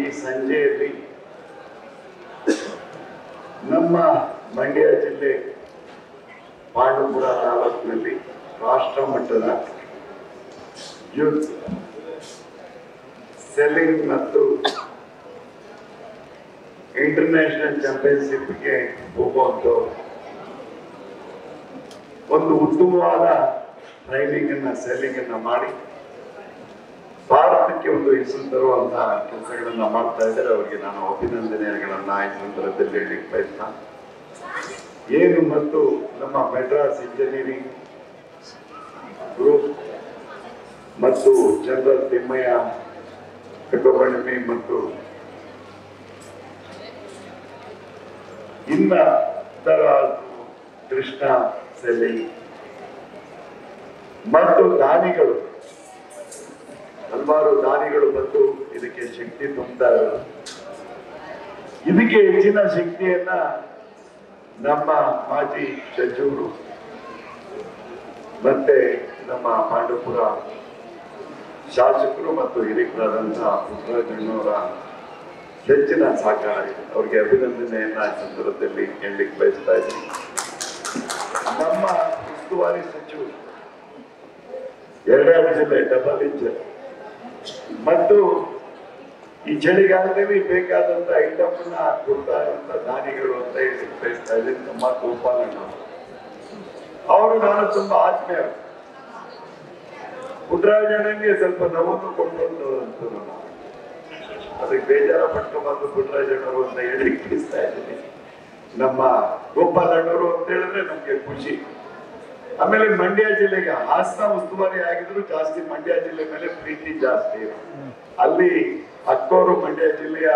ಸಂಜೆಯಲ್ಲಿ ನಮ್ಮ ಮಂಡ್ಯ ಜಿಲ್ಲೆ ಪಾಂಡವಪುರ ತಾಲೂಕಿನಲ್ಲಿ ರಾಷ್ಟ್ರ ಮಟ್ಟದ ಯೂತ್ ಸೆಲ್ಲಿಂಗ್ ಮತ್ತು ಇಂಟರ್ನ್ಯಾಷನಲ್ ಚಾಂಪಿಯನ್ಶಿಪ್ಗೆ ಹೋಗುವಂತ ಒಂದು ಉತ್ತಮವಾದ ಟ್ರೈನಿಂಗ್ ಅನ್ನ ಸೆಲ್ಲಿಂಗ್ ಅನ್ನ ಮಾಡಿ ಭಾರತಕ್ಕೆ ಒಂದು ಹೆಸರು ತರುವಂತಹ ಕೆಲಸಗಳನ್ನ ಮಾಡ್ತಾ ಇದ್ದಾರೆ ಅವರಿಗೆ ನಾನು ಅಭಿನಂದನೆಗಳನ್ನ ಈ ಸಂದರ್ಭದಲ್ಲಿ ಹೇಳಲಿಕ್ಕೆ ಬಯಸ್ತಾ ಏನು ಮತ್ತು ನಮ್ಮ ಮೆಡ್ರಾಸ್ ಇಂಜಿನಿಯರಿಂಗ್ ಗ್ರೂಪ್ ಮತ್ತು ಜನರಲ್ ತಿಮ್ಮಯ್ಯ ಕಟ್ಟೋಬಣಿಮೆ ಮತ್ತು ಇನ್ನ ತರ ಕೃಷ್ಣ ಸೆಲ್ಲಿ ಮತ್ತು ದಾನಿಗಳು ಹಲವಾರು ದಾನಿಗಳು ಬಂದು ಇದಕ್ಕೆ ಶಕ್ತಿ ತುಂಬುತ್ತಾ ಇರೋದು ಇದಕ್ಕೆ ಹೆಚ್ಚಿನ ಶಕ್ತಿಯನ್ನ ನಮ್ಮ ಮಾಜಿ ಸಚಿವರು ಮತ್ತೆ ನಮ್ಮ ಪಾಂಡವಪುರ ಶಾಸಕರು ಮತ್ತು ಹಿರಿಕರಾದಂತಹ ಪುಟ್ಟರಾಜಣ್ಣವರ ಹೆಚ್ಚಿನ ಸಹಕಾರ ಇದೆ. ಅವ್ರಿಗೆ ಅಭಿನಂದನೆಯನ್ನ ಈ ಸಂದರ್ಭದಲ್ಲಿ ಹೇಳಲಿಕ್ಕೆ ಬಯಸ್ತಾ ಇದ್ದೀನಿ ನಮ್ಮ ಉಸ್ತುವಾರಿ ಸಚಿವರು ಎರಡೆರಡು ಜಿಲ್ಲೆ ಡಬಲ್ ಇಂಚ್ ಮತ್ತು ಈ ಚಳಿಗಾಲದಲ್ಲಿ ಬೇಕಾದಂತ ಐಟಮ್ ನ ಕೊಡ್ತಾ ಇರುವಂತ ದಾನಿಗಳು ಅಂತ ಹೇಳಿ ಬಯಸ್ತಾ ಇದ್ದೀನಿ ನಮ್ಮ ಗೋಪಾಲಣ್ಣ ಅವರು ನಾನು ತುಂಬಾ ಆತ್ಮೀಯ ಪುಟ್ಟರಾಜಣ್ಣಂಗೆ ಸ್ವಲ್ಪ ನೋವನ್ನು ಕೊಟ್ಟು ಅದಕ್ಕೆ ಬೇಜಾರ ಪಟ್ಕೊಂಬಂದು ಪುಟ್ಟರಾಜಣ್ಣವರು ಅಂತ ಹೇಳಿ ತಿಳಿಸ್ತಾ ಇದ್ದೀನಿ ನಮ್ಮ ಗೋಪಾಲಣ್ಣವರು ಅಂತ ಹೇಳಿದ್ರೆ ನಮ್ಗೆ ಖುಷಿ ಆಮೇಲೆ ಮಂಡ್ಯ ಜಿಲ್ಲೆಗೆ ಹಾಸನ ಉಸ್ತುವಾರಿ ಆಗಿದ್ರು ಜಾಸ್ತಿ ಮಂಡ್ಯ ಜಿಲ್ಲೆ ಮೇಲೆ ಪ್ರೀತಿ ಜಾಸ್ತಿ ಅಲ್ಲಿ ಅಕ್ಕೋರು ಮಂಡ್ಯ ಜಿಲ್ಲೆಯ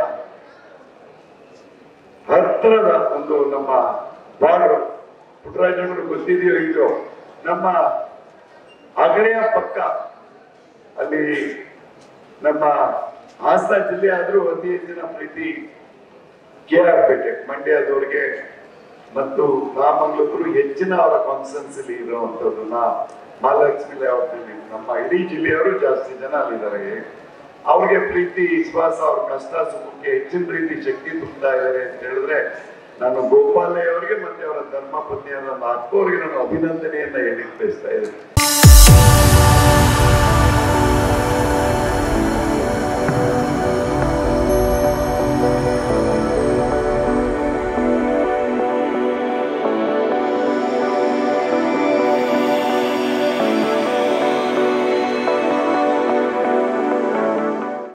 ಹತ್ತಿರದ ಒಂದು ನಮ್ಮ ಬಾರ್ಡರ್ ಪುಟ್ಟರಾಜಣ್ಣರು ಗೊತ್ತಿದೆಯೋ ಇಲ್ಲೋ ನಮ್ಮ ಅಗಡೆಯ ಪಕ್ಕ ಅಲ್ಲಿ ನಮ್ಮ ಹಾಸನ ಜಿಲ್ಲೆ ಆದ್ರೂ ಅತಿ ಹೆಚ್ಚಿನ ಪ್ರೀತಿ ಕೆ ಆರ್ ಪೇಟೆ ಮಂಡ್ಯದವ್ರಿಗೆ ಮತ್ತು ರಾಮಂಗ್ಲೂರು ಹೆಚ್ಚಿನ ಅವರ ಕಾನ್ಸನ್ಸ್ ಅಲ್ಲಿ ಇರುವಂತದ್ದು ನಾ ಮಹಾಲಕ್ಷ್ಮಿ ಲೇಔಟ್ನಲ್ಲಿ ನಮ್ಮ ಇಡೀ ಜಿಲ್ಲೆಯವರು ಜಾಸ್ತಿ ಜನ ಅಲ್ಲಿದ್ದಾರೆ ಅವ್ರಿಗೆ ಪ್ರೀತಿ ವಿಶ್ವಾಸ ಅವ್ರ ಕಷ್ಟ ಸುಖಕ್ಕೆ ಹೆಚ್ಚಿನ ರೀತಿ ಶಕ್ತಿ ತುಂಬುತ್ತಾ ಇದ್ದಾರೆ ಅಂತ ಹೇಳಿದ್ರೆ ನಾನು ಗೋಪಾಲಯ್ಯ ಅವರಿಗೆ ಮತ್ತೆ ಅವರ ಧರ್ಮ ಪತ್ನಿಯಾದ ಅಕ್ಕೋರಿಗೆ ನಾನು ಅಭಿನಂದನೆಯನ್ನ ಹೇಳಿಕ್ ಬಯಸ್ತಾ ಇದ್ದೀನಿ